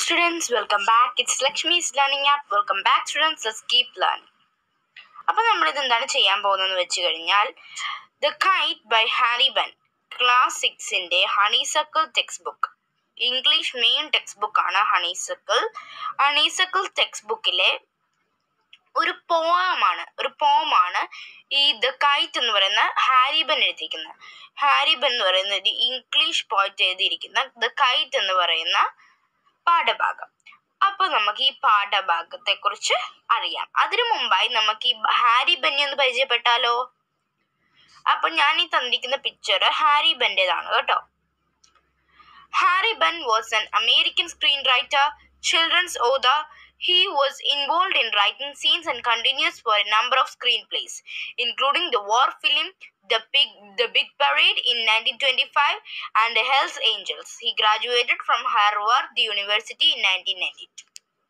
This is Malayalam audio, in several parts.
students, welcome back. It's Lakshmi's Learning App. Welcome back students. Let's keep learning. അപ്പോൾ നമ്മൾ ഇത് എന്താണ് ചെയ്യാൻ പോകുന്നതെന്ന് വെച്ച് കഴിഞ്ഞാൽ the kite by Harry Behn class സിക്സിൻ്റെ Honeysuckle textbook English main text ബുക്കാണ് ഹണിസക്കിൾ ഹണിസക്കിൾ ടെക്സ്റ്റ് ബുക്കിലെ ഒരു പോമാണ് ഒരു പോമാണ് ഈ ദ കൈറ്റ് എന്ന് പറയുന്ന ഹാരിബൻ എഴുതിയിരിക്കുന്നത് ഹാരിബൻ എന്ന് പറയുന്ന ഒരു ഇംഗ്ലീഷ് പോയിറ്റ് എഴുതിയിരിക്കുന്ന ദ കൈറ്റ് എന്ന് പറയുന്ന പാഠഭാഗം അപ്പൊ നമുക്ക് ഈ പാഠഭാഗത്തെ കുറിച്ച് അറിയാം അതിനു മുമ്പായി നമുക്ക് ഈ ഹാരി ബന്നി ഒന്ന് പരിചയപ്പെട്ടാലോ അപ്പൊ ഞാൻ ഈ തന്നിരിക്കുന്ന പിക്ചർ ഹാരി ബന്റേതാണ് കേട്ടോ Harry Behn was an American screenwriter children's author He was involved in writing scenes and continues for a number of screenplays, including the war film The Big, The Big Parade in 1925 and The Hells Angels. He graduated from Harvard University in 1992.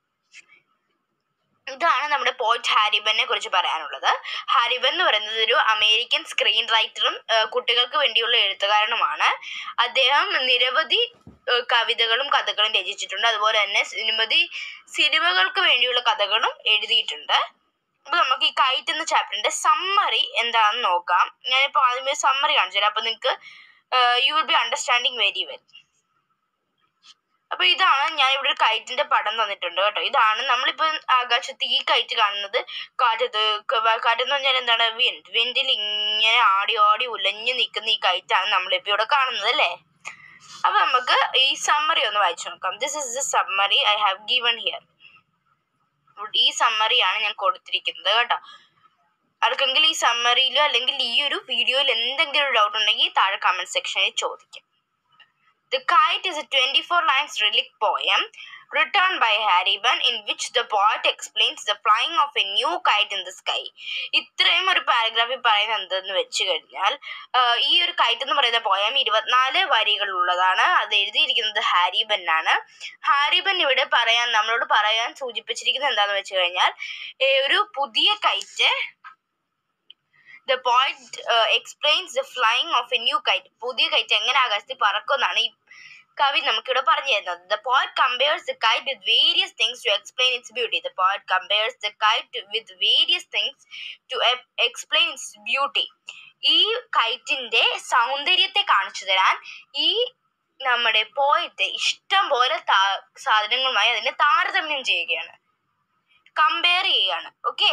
ഇതാണ് നമ്മുടെ പോയിറ്റ് ഹാരിബനെ കുറിച്ച് പറയാനുള്ളത് ഹാരിബൻ എന്ന് പറയുന്നത് ഒരു അമേരിക്കൻ സ്ക്രീൻ റൈറ്ററും ഏഹ് കുട്ടികൾക്ക് വേണ്ടിയുള്ള എഴുത്തുകാരനുമാണ് അദ്ദേഹം നിരവധി ഏഹ് കവിതകളും കഥകളും രചിച്ചിട്ടുണ്ട് അതുപോലെ തന്നെ നിരവധി സിനിമകൾക്ക് വേണ്ടിയുള്ള കഥകളും എഴുതിയിട്ടുണ്ട് അപ്പൊ നമുക്ക് ഈ കൈറ്റ് എന്ന ചാപ്റ്ററിന്റെ സമ്മറി എന്താണെന്ന് നോക്കാം ഞാനിപ്പോ ആദ്യമേ സമ്മറി കാണിച്ചു തരാം അപ്പൊ നിങ്ങൾക്ക് you will be understanding very well അപ്പൊ ഇതാണ് ഞാൻ ഇവിടെ ഒരു കൈറ്റിന്റെ പടം തന്നിട്ടുണ്ട് കേട്ടോ ഇതാണ് നമ്മളിപ്പോ ആകാശത്ത് ഈ കൈറ്റ് കാണുന്നത് കാറ്റത്ത് ക- കാറ്റെന്ന് പറഞ്ഞാൽ എന്താണ് വിൻഡ് വിൻഡിൽ ഇങ്ങനെ ആടി ആടി ഉലഞ്ഞു നിൽക്കുന്ന ഈ കൈറ്റാണ് നമ്മളിപ്പോ ഇവിടെ കാണുന്നത് അല്ലേ അപ്പൊ നമുക്ക് ഈ സമ്മറി ഒന്ന് വായിച്ചു നോക്കാം this is the summary I have given here ഈ സമ്മറിയാണ് ഞാൻ കൊടുത്തിരിക്കുന്നത് കേട്ടോ ആർക്കെങ്കിലും ഈ സമ്മറിയിലോ അല്ലെങ്കിൽ ഈ ഒരു വീഡിയോയിൽ എന്തെങ്കിലും ഒരു ഡൗട്ട് ഉണ്ടെങ്കിൽ താഴെ കമന്റ് സെക്ഷനിൽ ചോദിക്കാം The Kite is a 24 lines relic poem written by Harry Bunn in which the poet explains the flying of a new kite in the sky. ഇത്രയും ഒരു പാരഗ്രാഫിൽ പറയുന്നത് എന്തെന്ന് വെച്ച് കഴിഞ്ഞാൽ ആഹ് ഈ ഒരു കൈറ്റ് എന്ന് പറയുന്ന പോയം ഇരുപത്തിനാല് വരികളുള്ളതാണ് അത് എഴുതിയിരിക്കുന്നത് ഹാരി ബൻ ആണ് ഹാരി ബൻ ഇവിടെ പറയാൻ നമ്മളോട് പറയാൻ സൂചിപ്പിച്ചിരിക്കുന്നത് എന്താണെന്ന് വെച്ച് കഴിഞ്ഞാൽ ഏ, ഒരു പുതിയ kite the point explains the flying of a new kite പുതിയ കൈറ്റ് എങ്ങനെ ആകാശത്തിൽ പറക്കുമെന്നാണ് ഈ കവി നമുക്കിവിടെ പറഞ്ഞു തരുന്നത് the point compares the kite with various things to explain its beauty the point compares the kite with various things to explain its beauty ഈ കൈറ്റിന്റെ സൗന്ദര്യത്തെ കാണിച്ചു തരാൻ ഈ നമ്മുടെ പോയറ്റ് ഇഷ്ടം പോലെ താ- സാധനങ്ങളുമായി അതിനെ താരതമ്യം ചെയ്യുകയാണ് കമ്പയർ ചെയ്യുകയാണ് okay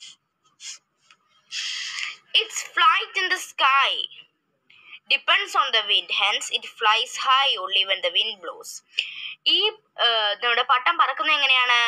its flight in the sky depends on the wind hence it flies high only when the wind blows ഈ ഏർ, നമ്മുടെ പട്ടം പറക്കുന്നത് എങ്ങനെയാണ്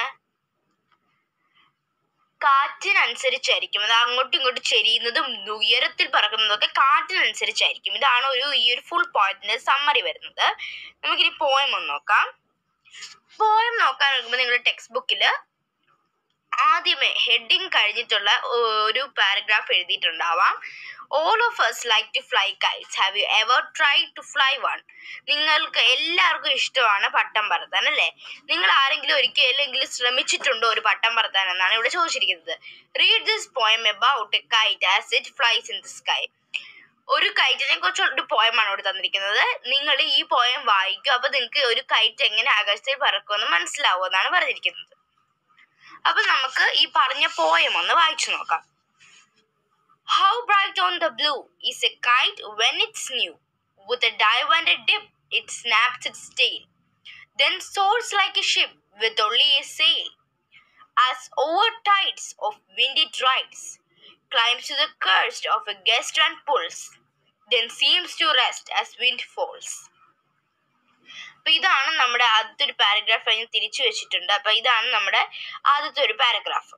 കാറ്റിനനുസരിച്ചായിരിക്കും അത് അങ്ങോട്ടും ഇങ്ങോട്ടും ചെരിയുന്നതും ഉയരത്തിൽ പറക്കുന്നതൊക്കെ കാറ്റിനനുസരിച്ചായിരിക്കും ഇതാണ് ഒരു ഈ ഒരു ഫുൾ പോയിന്റിന്റെ സമ്മറി വരുന്നത് നമുക്കിനി പോയം ഒന്ന് നോക്കാം പോയം നോക്കാൻ നോക്കുമ്പോൾ നിങ്ങളുടെ ടെക്സ്റ്റ് ബുക്കിൽ ആദ്യമേ ഹെഡിങ് കഴിഞ്ഞിട്ടുള്ള ഒരു പാരഗ്രാഫ് എഴുതിയിട്ടുണ്ടാവാം all of us like to fly kites have you ever try to fly one നിങ്ങൾക്ക് എല്ലാവർക്കും ഇഷ്ടമാണ് പട്ടം പറത്താൻ അല്ലേ നിങ്ങൾ ആരെങ്കിലും ഒരിക്കലെങ്കിലും ശ്രമിച്ചിട്ടുണ്ടോ ഒരു പട്ടം പറത്താൻ എന്നാണ് ഇവിടെ ചോദിച്ചിരിക്കുന്നത് read this poem about a kite as it flies in the sky ഒരു കൈറ്റിനെ കുറിച്ച് ഒരു പോയമാണ് ഇവിടെ തന്നിരിക്കുന്നത് നിങ്ങൾ ഈ പോയം വായിക്കും അപ്പൊ നിങ്ങൾക്ക് ഒരു കൈറ്റ് എങ്ങനെ ആകാശത്തിൽ പറക്കുമെന്ന് മനസ്സിലാവുമെന്നാണ് പറഞ്ഞിരിക്കുന്നത് അപ്പൊ നമുക്ക് ഈ പറഞ്ഞ പോയം ഒന്ന് വായിച്ചു നോക്കാം How bright on the blue is a kite when it's new. With a dive and a dip, it snaps its tail. Then soars like a ship with only a sail. As over tides of wind it rides, climbs to the crest of a gust and pulls, then seems to rest as wind falls. അപ്പൊ ഇതാണ് നമ്മുടെ ആദ്യത്തെ ഒരു പാരഗ്രാഫ് കഴിഞ്ഞ് തിരിച്ചു വെച്ചിട്ടുണ്ട് അപ്പൊ ഇതാണ് നമ്മുടെ ആദ്യത്തെ ഒരു പാരഗ്രാഫ്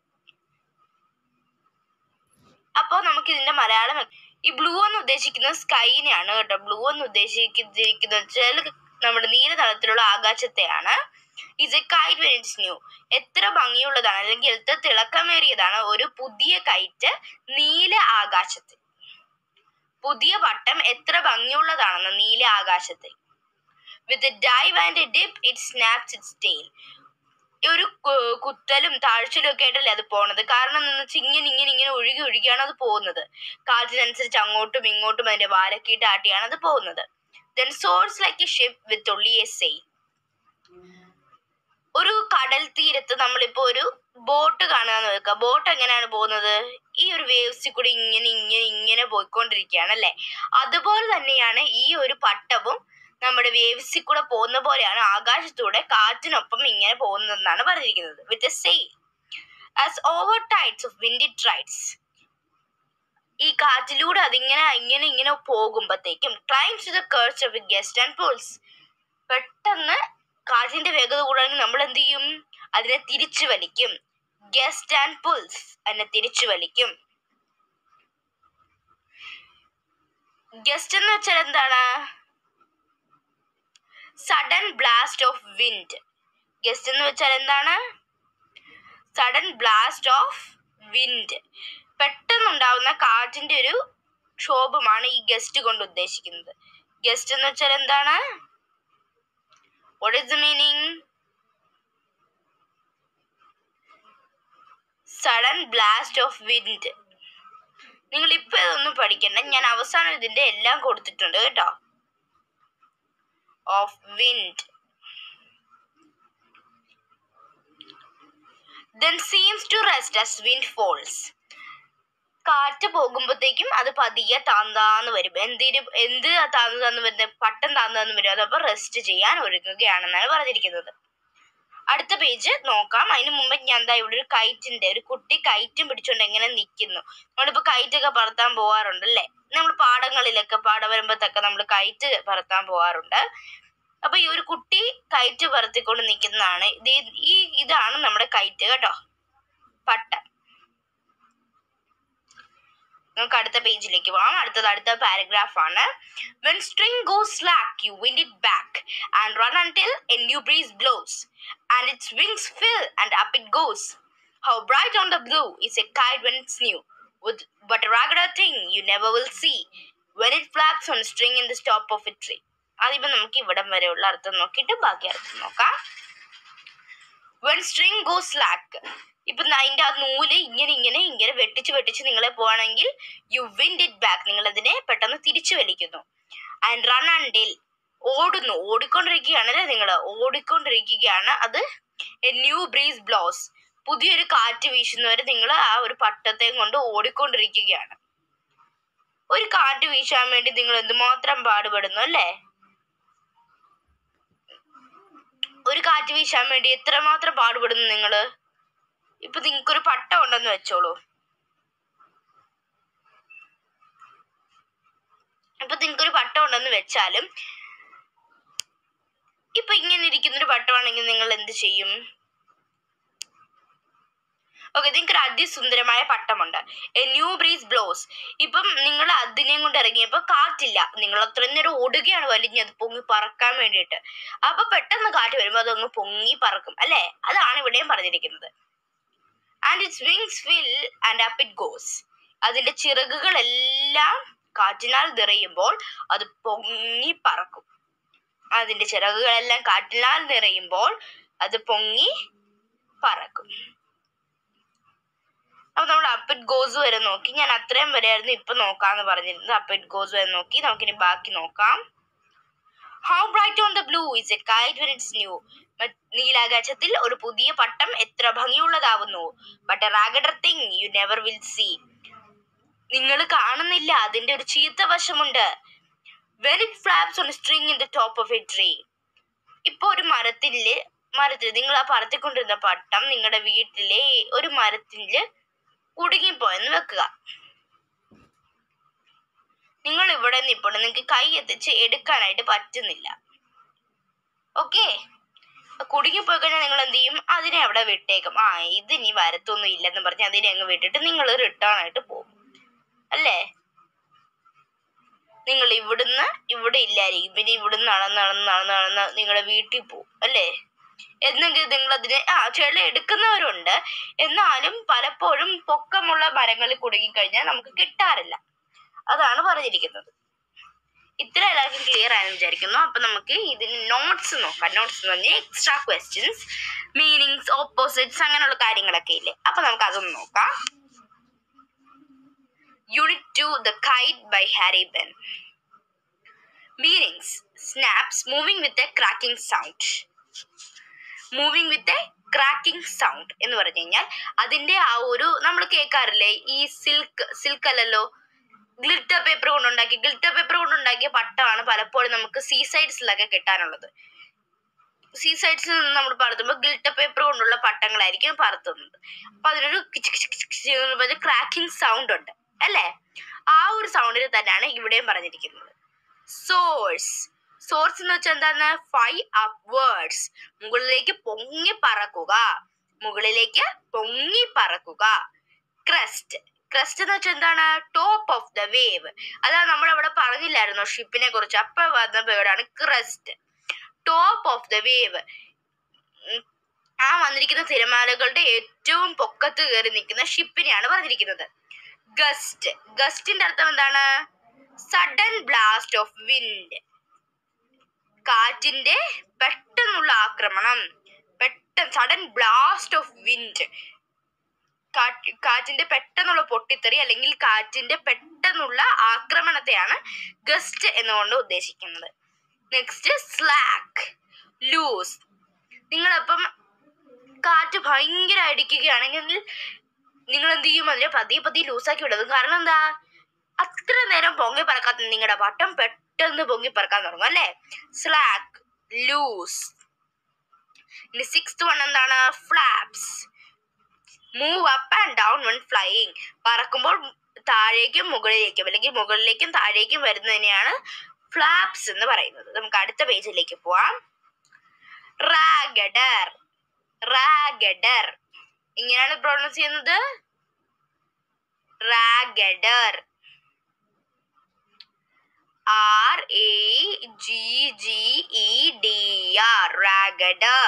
അപ്പോൾ നമുക്ക് ഇതിന്റെ മലയാളം എ- ഈ ബ്ലൂ എന്ന് ഉദ്ദേശിക്കുന്നത് സ്കൈനെയാണ് കേട്ടോ ബ്ലൂ എന്ന് ഉദ്ദേശിക്കുന്നത് വെച്ചാൽ നമ്മുടെ നീല നിറത്തിലുള്ള ആകാശത്തെയാണ് is a kite when it's new എത്ര ഭംഗിയുള്ളതാണ് അല്ലെങ്കിൽ എത്ര തിളക്കമേറിയതാണ് ഒരു പുതിയ കൈറ്റ് നീല ആകാശത്തിൽ പുതിയ പട്ടം എത്ര ഭംഗിയുള്ളതാണെന്ന് നീല ആകാശത്തിൽ with dive and dip it snaps its tail ഒരു കു- കുത്തലും താഴ്ചയിലും ഒക്കെ ആയിട്ടല്ലേ അത് പോണത് കാരണം എന്താന്ന് വെച്ചാൽ ഇങ്ങനെ ഇങ്ങനെ ഇങ്ങനെ ഒഴുകി ഒഴുകിയാണ് അത് പോകുന്നത് കാറ്റിനനുസരിച്ച് അങ്ങോട്ടും ഇങ്ങോട്ടും അതിന്റെ വാലക്കിയിട്ട് ആട്ടിയാണ് അത് പോകുന്നത് then soars like a ship with only a sail കടൽ തീരത്ത് നമ്മളിപ്പോ ഒരു ബോട്ട് കാണുകയെന്ന് വെക്കുക ബോട്ട് എങ്ങനെയാണ് പോകുന്നത് ഈ ഒരു വേവ്സിൽ കൂടി ഇങ്ങനെ ഇങ്ങനെ ഇങ്ങനെ പോയിക്കൊണ്ടിരിക്കുകയാണ് അല്ലേ അതുപോലെ തന്നെയാണ് ഈ ഒരു പട്ടവും നമ്മുടെ വേവ്സിൽ കൂടെ പോകുന്ന പോലെയാണ് ആകാശത്തൂടെ കാറ്റിനൊപ്പം ഇങ്ങനെ പോകുന്നതെന്നാണ് പറഞ്ഞിരിക്കുന്നത് with sail as over tides of windy rides ഈ കാറ്റിലൂടെ അതിങ്ങനെ ഇങ്ങനെ ഇങ്ങനെ പോകുമ്പോഴത്തേക്കും climbs to the crest of gust and pulls പെട്ടെന്ന് കാറ്റിന്റെ വേഗത കൂടാണെങ്കിൽ നമ്മൾ എന്ത് ചെയ്യും അതിനെ തിരിച്ചു വലിക്കും ഗസ്റ്റ് ആൻഡ് പുൾസ് അതിനെ തിരിച്ചു വലിക്കും ഗസ്റ്റ് എന്ന് വെച്ചാൽ എന്താണ് sudden blast of wind gust എന്ന് വെച്ചാൽ എന്താണ് സഡൻ ബ്ലാസ്റ്റ് ഓഫ് വിൻഡ് പെട്ടെന്നുണ്ടാവുന്ന കാറ്റിന്റെ ഒരു ക്ഷോഭമാണ് ഈ ഗസ്റ്റ് കൊണ്ട് ഉദ്ദേശിക്കുന്നത് ഗസ്റ്റ് എന്ന് വെച്ചാൽ എന്താണ് what is the meaning sudden blast of wind നിങ്ങൾ ഇപ്പൊ ഇതൊന്നും പഠിക്കണ്ട ഞാൻ അവസാനം ഇതിന്റെ എല്ലാം കൊടുത്തിട്ടുണ്ട് കേട്ടോ of wind then seems to rest as wind falls കാറ്റ് പോകുമ്പോഴത്തേക്കും അത് പതിയെ താന്താന്ന് വരും എന്തിന് എന്ത് താന്ന് താന്ന് വരുന്നത് പട്ടം താന്ന് വരും അതപ്പോ റെസ്റ്റ് ചെയ്യാൻ ഒരുങ്ങുകയാണെന്നാണ് പറഞ്ഞിരിക്കുന്നത് അടുത്ത പേജ് നോക്കാം അതിന് മുമ്പ് ഞാൻ എന്താ ഇവിടെ ഒരു കൈറ്റിന്റെ ഒരു കുട്ടി കൈറ്റും പിടിച്ചോണ്ട് എങ്ങനെ നിൽക്കുന്നു നമ്മളിപ്പോ കൈറ്റൊക്കെ പറത്താൻ പോവാറുണ്ട് അല്ലേ നമ്മൾ പാടങ്ങളിലൊക്കെ പാട വരുമ്പോഴത്തൊക്കെ നമ്മൾ കൈറ്റ് പറത്താൻ പോവാറുണ്ട് അപ്പൊ ഈ ഒരു കുട്ടി കൈറ്റ് പറത്തിക്കൊണ്ട് നിൽക്കുന്നതാണ് ഇത് ഈ ഇതാണ് നമ്മുടെ കൈറ്റ് കേട്ടോ പട്ട നമുക്ക് അടുത്ത പേജിലേക്ക് പോകാം അടുത്തത് അടുത്ത പാരഗ്രാഫ് ആണ് when string goes slack you wind it back and run until a new breeze blows and its wings fill and up it goes how bright on the blue is a kite when it's new with but a ragged thing you never will see when it flaps on a string in the top of a tree അതിപ്പോ നമുക്ക് ഇവിടം വരെയുള്ള അർത്ഥം നോക്കിയിട്ട് ബാക്കി അർത്ഥം നോക്കാം വെൻ സ്ട്രിങ് ഗോ സ്ലാക്ക് ഇപ്പൊ അതിന്റെ ആ നൂല് ഇങ്ങനെ ഇങ്ങനെ ഇങ്ങനെ വെട്ടിച്ച് വെട്ടിച്ച് നിങ്ങളെ പോവാണെങ്കിൽ യു വിൻഡ് ഇറ്റ് ബാക്ക് നിങ്ങൾ അതിനെ പെട്ടെന്ന് തിരിച്ചു വലിക്കുന്നു ആൻഡ് റൺ അണ്ടിൽ ഓടുന്നു ഓടിക്കൊണ്ടിരിക്കുകയാണല്ലേ നിങ്ങൾ ഓടിക്കൊണ്ടിരിക്കുകയാണ് അത് എ ന്യൂ ബ്രീസ് ബ്ലോസ് പുതിയൊരു കാറ്റ് വീശുന്നവരെ നിങ്ങൾ ആ ഒരു പട്ടത്തെ കൊണ്ട് ഓടിക്കൊണ്ടിരിക്കുകയാണ് ഒരു കാറ്റ് വീശാൻ വേണ്ടി നിങ്ങൾ എന്തുമാത്രം പാടുപെടുന്നു അല്ലേ ഒരു കാറ്റ് വീശാൻ വേണ്ടി എത്രമാത്രം പാടുപെടുന്നു നിങ്ങള് ഇപ്പൊ നിങ്ങൾക്കൊരു പട്ടം ഉണ്ടെന്ന് വെച്ചോളൂ ഇപ്പൊ നിങ്ങൾക്കൊരു പട്ടം ഉണ്ടെന്ന് വെച്ചാലും ഇപ്പൊ ഇങ്ങനെ ഇരിക്കുന്നൊരു പട്ടമാണെങ്കിൽ നിങ്ങൾ എന്ത് ചെയ്യും ഓക്കെ നിങ്ങൾക്ക് ഒരു അതിസുന്ദരമായ പട്ടമുണ്ട് എ ന്യൂ ബ്രീസ് ബ്ലോസ് ഇപ്പം നിങ്ങൾ അതിനെയും കൊണ്ട് ഇറങ്ങിയപ്പോൾ കാറ്റില്ല നിങ്ങൾ അത്രയും നേരം ഓടുകയാണ് വലിഞ്ഞത് പൊങ്ങി പറക്കാൻ വേണ്ടിയിട്ട് അപ്പൊ പെട്ടെന്ന് കാറ്റ് വരുമ്പോൾ അതങ്ങ് പൊങ്ങി പറക്കും അല്ലേ അതാണ് ഇവിടെയും പറഞ്ഞിരിക്കുന്നത് and its wings fill and up it goes അതിന്റെ ചിറകുകളെല്ലാം കാറ്റിനാൽ നിറയുമ്പോൾ അത് പൊങ്ങി പറക്കും അതിന്റെ ചിറകുകളെല്ലാം കാറ്റിനാൽ നിറയുമ്പോൾ അത് പൊങ്ങി പറക്കും അപ്പൊ നമ്മൾ അപ്പ് ഇറ്റ് ഗോസ് വരെ നോക്കി ഞാൻ അത്രയും വരെയായിരുന്നു ഇപ്പൊ നോക്കാന്ന് പറഞ്ഞിരുന്നത് അപ്പ് ഇറ്റ് ഗോസ് വരെ നോക്കി നമുക്കിനി ബാക്കി നോക്കാം how bright on the blue is a kite when it's new നീലാകാശത്തിൽ ഒരു പുതിയ പട്ടം എത്ര ഭംഗിയുള്ളതാവുന്നു but a raggeder thing you never will see നിങ്ങൾ കാണുന്നില്ല അതിന്റെ ഒരു ചീത്ത വശമുണ്ട് when it flaps on string in the top of a tree ഇപ്പൊ ഒരു മരത്തില് മരത്തിൽ നിങ്ങൾ ആ പറത്തിക്കൊണ്ടിരുന്ന പട്ടം നിങ്ങളുടെ വീട്ടിലെ ഒരു മരത്തില് കുടുങ്ങിപ്പോയെന്ന് വെക്കുക നിങ്ങൾ ഇവിടെ നിൽപ്പുണ്ട് നിങ്ങൾക്ക് കൈ എത്തിച്ച് എടുക്കാനായിട്ട് പറ്റുന്നില്ല ഓക്കെ കുടുങ്ങിപ്പോയി കഴിഞ്ഞാൽ നിങ്ങൾ എന്ത് ചെയ്യും അതിനെ അവിടെ വിട്ടേക്കും ആ ഇത് ഇനി വരത്തൊന്നും ഇല്ലെന്ന് പറഞ്ഞ് അതിനെ അങ്ങ് വിട്ടിട്ട് നിങ്ങൾ റിട്ടേൺ ആയിട്ട് പോകും അല്ലേ നിങ്ങൾ ഇവിടുന്ന് ഇവിടെ ഇല്ലായിരിക്കും പിന്നെ ഇവിടുന്ന് നടന്ന് നടന്ന് നടന്ന് നടന്ന് നിങ്ങളുടെ വീട്ടിൽ പോകും അല്ലേ എന്നെങ്കിൽ നിങ്ങൾ അതിനെ ആ ചെള എടുക്കുന്നവരുണ്ട് എന്നാലും പലപ്പോഴും പൊക്കമുള്ള മരങ്ങളിൽ കുടുങ്ങിക്കഴിഞ്ഞാൽ നമുക്ക് കിട്ടാറില്ല അതാണ് പറഞ്ഞിരിക്കുന്നത് ഇത്ര എല്ലാവർക്കും ക്ലിയർ ആയെന്ന് വിചാരിക്കുന്നു അപ്പൊ നമുക്ക് ഇതിന് നോട്ട്സ് നോക്കാം നോട്ട്സ് എന്ന് പറഞ്ഞാൽ എക്സ്ട്രാ ക്വസ്റ്റ്യൻസ് മീനിങ്സ് ഓപ്പോസിറ്റ്സ് അങ്ങനെയുള്ള കാര്യങ്ങളൊക്കെ ഇല്ലേ അപ്പൊ നമുക്ക് അതൊന്ന് നോക്കാം unit two the kite by Harry Behn meanings snaps moving with a cracking sound moving with a cracking sound എന്ന് പറഞ്ഞു കഴിഞ്ഞാൽ അതിന്റെ ആ ഒരു നമ്മൾ കേൾക്കാറില്ലേ ഈ സിൽക്ക് സിൽക്ക് അല്ലല്ലോ ഗ്ലിറ്റർ പേപ്പർ കൊണ്ടുണ്ടാക്കി ഗ്ലിറ്റർ പേപ്പർ കൊണ്ടുണ്ടാക്കിയ പട്ടമാണ് പലപ്പോഴും നമുക്ക് സീ സൈഡ്സിലൊക്കെ കിട്ടാനുള്ളത് സീ സൈഡ്സിൽ നിന്ന് നമ്മൾ പറത്തുമ്പോൾ ഗ്ലിറ്റർ പേപ്പർ കൊണ്ടുള്ള പട്ടങ്ങളായിരിക്കും പറത്തുന്നത് അപ്പൊ അതിനൊരു ക്രാക്കിംഗ് സൗണ്ട് ഉണ്ട് അല്ലേ ആ ഒരു സൗണ്ടിൽ തന്നെയാണ് ഇവിടെയും പറഞ്ഞിരിക്കുന്നത് സോഴ്സ് സോഴ്സ് എന്ന് വെച്ചാൽ എന്താണ് ഫൈ അപ്വേർഡ്സ് മുകളിലേക്ക് പൊങ്ങി പറക്കുക മുകളിലേക്ക് പൊങ്ങി പറക്കുക ക്രസ്റ്റ് ക്രസ്റ്റ് എന്ന് വെച്ചാൽ എന്താണ് ടോപ്പ് ഓഫ് ദ വേവ് അതാണ് നമ്മൾ അവിടെ പറഞ്ഞില്ലായിരുന്നോ ഷിപ്പിനെ കുറിച്ച് അപ്പൊ വന്ന വേർഡാണ് crest top of the wave ആ വന്നിരിക്കുന്ന തിരമാലകളുടെ ഏറ്റവും പൊക്കത്ത് കയറി നിൽക്കുന്ന ഷിപ്പിനെയാണ് പറഞ്ഞിരിക്കുന്നത് ഗസ്റ്റ് ഗസ്റ്റിന്റെ അർത്ഥം എന്താണ് സഡൻ ബ്ലാസ്റ്റ് ഓഫ് വിൻഡ് കാറ്റിന്റെ പെട്ടെന്നുള്ള ആക്രമണം പെട്ടെന്ന് സഡൻ ബ്ലാസ്റ്റ് ഓഫ് വിൻഡ് കാറ്റ് കാറ്റിന്റെ പെട്ടെന്നുള്ള പൊട്ടിത്തെറി അല്ലെങ്കിൽ കാറ്റിന്റെ പെട്ടെന്നുള്ള ആക്രമണത്തെയാണ് ഗസ്റ്റ് എന്നുകൊണ്ട് ഉദ്ദേശിക്കുന്നത് നെക്സ്റ്റ് സ്ലാക്ക് ലൂസ് നിങ്ങളപ്പം കാറ്റ് ഭയങ്കര അടിക്കുകയാണെങ്കിൽ നിങ്ങൾ എന്ത് ചെയ്യും അതിനെ പതിയെ പതിയെ ലൂസാക്കി വിടും കാരണം എന്താ അത്ര നേരം പൊങ്ങി പറക്കാത്ത നിങ്ങളുടെ വട്ടം പെട്ടെന്ന് പൊങ്ങി പറക്കാൻ തുടങ്ങും അല്ലേ സ്ലാക്ക് ലൂസ് ഇനി സിക്സ്ത് വൺ എന്താണ് flaps move up and down when flying പറക്കുമ്പോൾ താഴേക്കും മുകളിലേക്കും അല്ലെങ്കിൽ മുകളിലേക്കും താഴേക്കും വരുന്നതിനെയാണ് ഫ്ലാപ്സ് എന്ന് പറയുന്നത് നമുക്ക് അടുത്ത പേജിലേക്ക് പോവാം റാഗഡർ റാഗഡർ ഇങ്ങനെയാണ് പ്രൊണൗൺസ് ചെയ്യുന്നത് raggeder R A G G E D R raggeder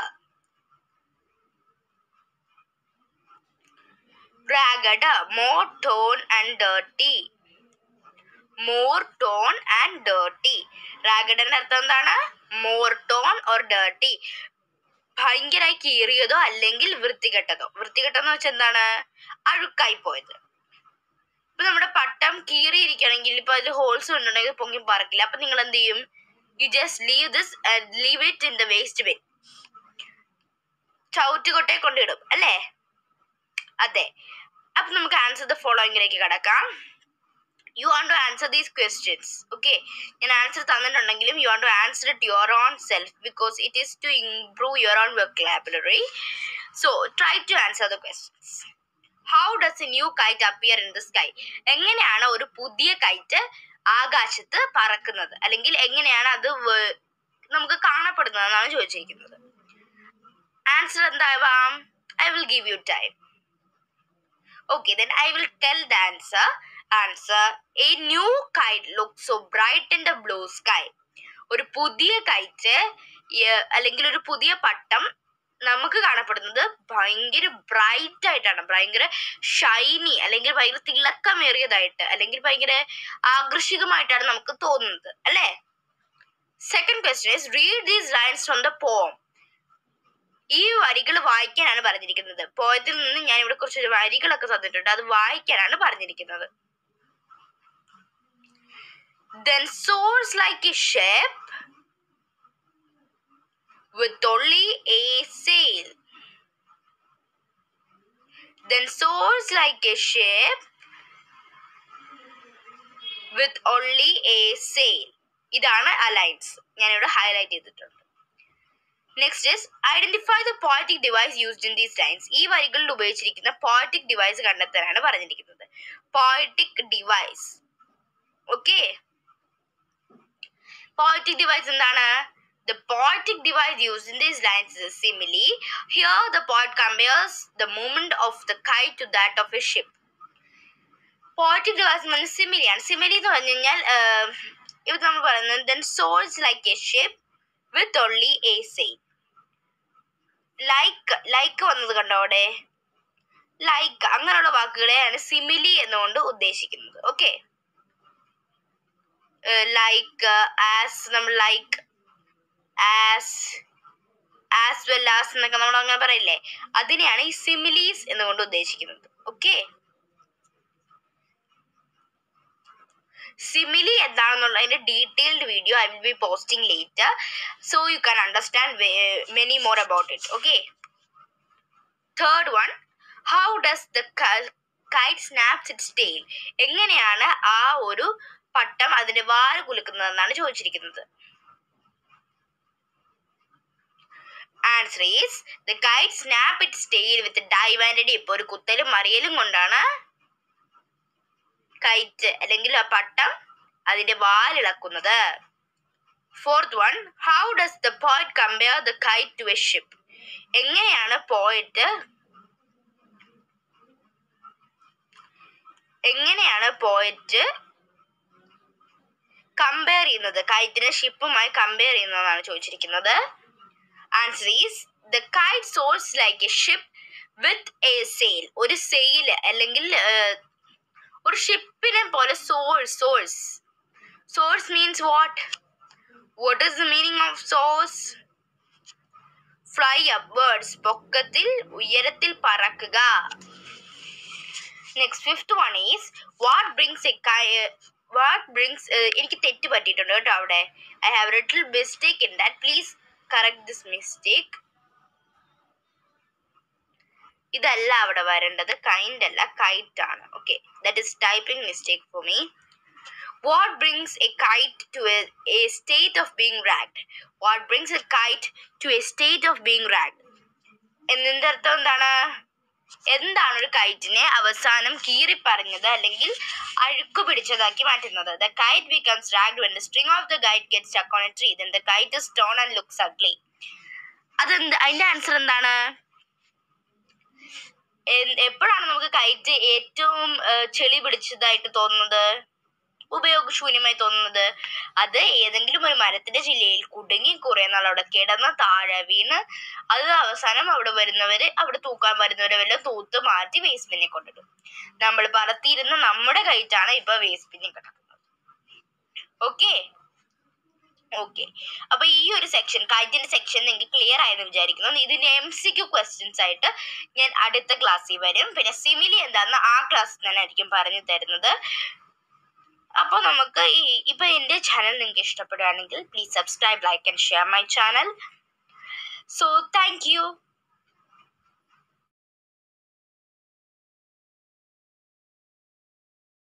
raggeder more torn and dirty more torn and dirty റാഗഡറിന്റെ അർത്ഥം എന്താണ് മോർ ടോൺ ഓർ ഡേർട്ടി ഭയങ്കരമായി കീറിയതോ അല്ലെങ്കിൽ വൃത്തികെട്ടതോ വൃത്തികെട്ടെന്ന് വെച്ചാൽ എന്താണ് അഴുക്കായി പോയത് ഇപ്പൊ നമ്മുടെ പട്ടം കീറിയിരിക്കുകയാണെങ്കിൽ ഇപ്പൊ അതിൽ ഹോൾസ് ഉണ്ടെങ്കിൽ പൊങ്ങി പറക്കില്ല അപ്പൊ നിങ്ങൾ എന്ത് ചെയ്യും you just leave this leave it in the waste bin ചവിറ്റുകൊട്ടയെ കൊണ്ടിടും അല്ലേ അതെ അപ്പൊ നമുക്ക് ആൻസർ ദ ഫോളോയിങ്ങിലേക്ക് കടക്കാം you want to answer these questions okay ഞാൻ ആൻസർ തന്നിട്ടുണ്ടെങ്കിലും you want to answer it your own self because it is to improve your own vocabulary so try to answer the questions how does a new kite appear in the sky എങ്ങനെയാണ് ഒരു പുതിയ കൈറ്റ് ആകാശത്ത് പറക്കുന്നത് അല്ലെങ്കിൽ എങ്ങനെയാണ് അത് വ- നമുക്ക് കാണപ്പെടുന്നത് എന്നാണ് ചോദിച്ചിരിക്കുന്നത് ആൻസർ എന്താവാം I will give you time Okay, then I will tell the answer. Answer A new kite looks so bright in the blue sky. ഒരു പുതിയ കൈറ്റ് അല്ലെങ്കിൽ ഒരു പുതിയ പട്ടം നമുക്ക് കാണപ്പെടുന്നത് ഭയങ്കര ബ്രൈറ്റ് ആയിട്ടാണ് ഭയങ്കര ഷൈനി അല്ലെങ്കിൽ ഭയങ്കര തിളക്കമേറിയതായിട്ട് അല്ലെങ്കിൽ ഭയങ്കര ആകർഷകമായിട്ടാണ് നമുക്ക് തോന്നുന്നത് അല്ലേ second question is read these lines from the poem ഈ വരികൾ വായിക്കാനാണ് പറഞ്ഞിരിക്കുന്നത് പോയത്തിൽ നിന്ന് ഞാൻ ഇവിടെ കുറച്ച് വരികളൊക്കെ തന്നിട്ടുണ്ട് അത് വായിക്കാനാണ് പറഞ്ഞിരിക്കുന്നത് then soars like a ship with only a sail then soars like a ship with only a sail ഇതാണ് അലൈൻസ് ഞാനിവിടെ ഹൈലൈറ്റ് ചെയ്തിട്ടുണ്ട് next is identify the poetic device used in these lines ഈ വരികളിൽ ഉപയോഗിച്ചിരിക്കുന്ന പോയറ്റിക് ഡിവൈസ് കണ്ടെത്താനാണ് പറഞ്ഞിരിക്കുന്നത് poetic device okay poetic device എന്താണ് The poetic device used in these lines is a simile. Here, the poet compares the movement of the kite to that of a ship. Poetic device എന്ന് പറഞ്ഞാൽ സിമിലിയാണ് സിമിലി എന്ന് പറഞ്ഞു കഴിഞ്ഞാൽ ഇത് നമ്മൾ പറയുന്നത് then soars like a ship with only a sail like like വന്നത് കണ്ടോ അവിടെ ലൈക്ക് അങ്ങനെയുള്ള വാക്കുകളെയാണ് സിമിലി എന്നുകൊണ്ട് ഉദ്ദേശിക്കുന്നത് ഓക്കെ ലൈക്ക് ആസ് നമ്മൾ like as as well as എന്നൊക്കെ നമ്മൾ അങ്ങനെ പറയില്ലേ അതിനെയാണ് ഈ സിമിലീസ് എന്നുകൊണ്ട് ഉദ്ദേശിക്കുന്നത് ഓക്കെ സിമിലി എന്താണെന്നുള്ളതിന്റെ detailed video I will be posting later so you can understand many more about it okay third one how does the kite snaps its tail എങ്ങനെയാണ് ആ ഒരു പട്ടം അതിന്റെ വാല് കുലുക്കുന്നതെന്നാണ് ചോദിച്ചിരിക്കുന്നത് answer is the kite snap its tail with dive and dip ഒരു കുത്തലും മറിയലും കൊണ്ടാണ് കൈറ്റ് അല്ലെങ്കിൽ ആ പട്ടം അതിന്റെ വാലിളക്കുന്നത് fourth one how does the poet compare the kite to a ship എങ്ങനെയാണ് പോയിറ്റ് എങ്ങനെയാണ് പോയിറ്റ് കമ്പയർ ചെയ്യുന്നത് കൈറ്റിനെ ഷിപ്പുമായി കമ്പയർ ചെയ്യുന്നതാണ് ചോദിച്ചിരിക്കുന്നത് answer is the kite soars like a ship with a sail ഒരു സെയിൽ അല്ലെങ്കിൽ ഏർ, ഒരു ഷിപ്പിനെ പോലെ soars soars soars means what what is the meaning of soars fly upwards പൊക്കത്തിൽ ഉയരത്തിൽ പറക്കുക next fifth one is what brings a what brings എനിക്ക് തെറ്റ് പറ്റിയിട്ടുണ്ട് കേട്ടോ അവിടെ I have little mistake in that please correct this mistake ഇതല്ല അവിടെ വരേണ്ടത് കൈൻഡ് അല്ല കൈറ്റ് ആണ് okay that is typing mistake for me what brings a kite to a state of being ragged what brings a kite to a state of being ragged എന്നതിന്റെ അർത്ഥം എന്താണ് എന്താണ് ഒരു കൈറ്റിനെ അവസാനം കീറിപ്പറഞ്ഞത് അല്ലെങ്കിൽ അഴുക്ക് പിടിച്ചതാക്കി മാറ്റുന്നത് the kite becomes ragged when the string of the kite get stuck on a tree then the kite is torn and looks ugly അതെന്ത് അതിന്റെ ആൻസർ എന്താണ് എൻ- എപ്പോഴാണ് നമുക്ക് കൈറ്റ് ഏറ്റവും ഏഹ്, ചെളി പിടിച്ചതായിട്ട് തോന്നുന്നത് ഉപയോഗശൂന്യമായി തോന്നുന്നത് അത് ഏതെങ്കിലും ഒരു മരത്തിന്റെ ചില്ലയിൽ കുടുങ്ങി കുറെ നാൾ അവിടെ കിടന്ന് താഴെ വീണ് അത് അവസാനം അവിടെ വരുന്നവര് അവിടെ തൂക്കാൻ വരുന്നവരെ വല്ല തൂത്ത് മാറ്റി വേസ്റ്റ് ബിന്നിൽ കൊണ്ടിടും നമ്മൾ പറത്തിയിരുന്ന നമ്മുടെ കൈറ്റാണ് ഇപ്പൊ വേസ്റ്റ് ബിന്നിൽ കിടക്കുന്നത് ഓക്കെ ഓക്കെ അപ്പൊ ഈ ഒരു സെക്ഷൻ കൈറ്റിന്റെ സെക്ഷൻ നിങ്ങൾക്ക് ക്ലിയർ ആയെന്ന് വിചാരിക്കുന്നു ഇതിന്റെ എം സി ക്യു ക്വസ്റ്റ്യൻസ് ആയിട്ട് ഞാൻ അടുത്ത ക്ലാസ്സിൽ വരും പിന്നെ സിമിലി എന്താന്ന് ആ ക്ലാസ്സിൽ തന്നെ ആയിരിക്കും പറഞ്ഞു തരുന്നത് അപ്പോൾ നമുക്ക് ഈ ഇപ്പൊ എൻ്റെ ചാനൽ നിങ്ങൾക്ക് ഇഷ്ടപ്പെടുകയാണെങ്കിൽ please subscribe like and share my channel so thank U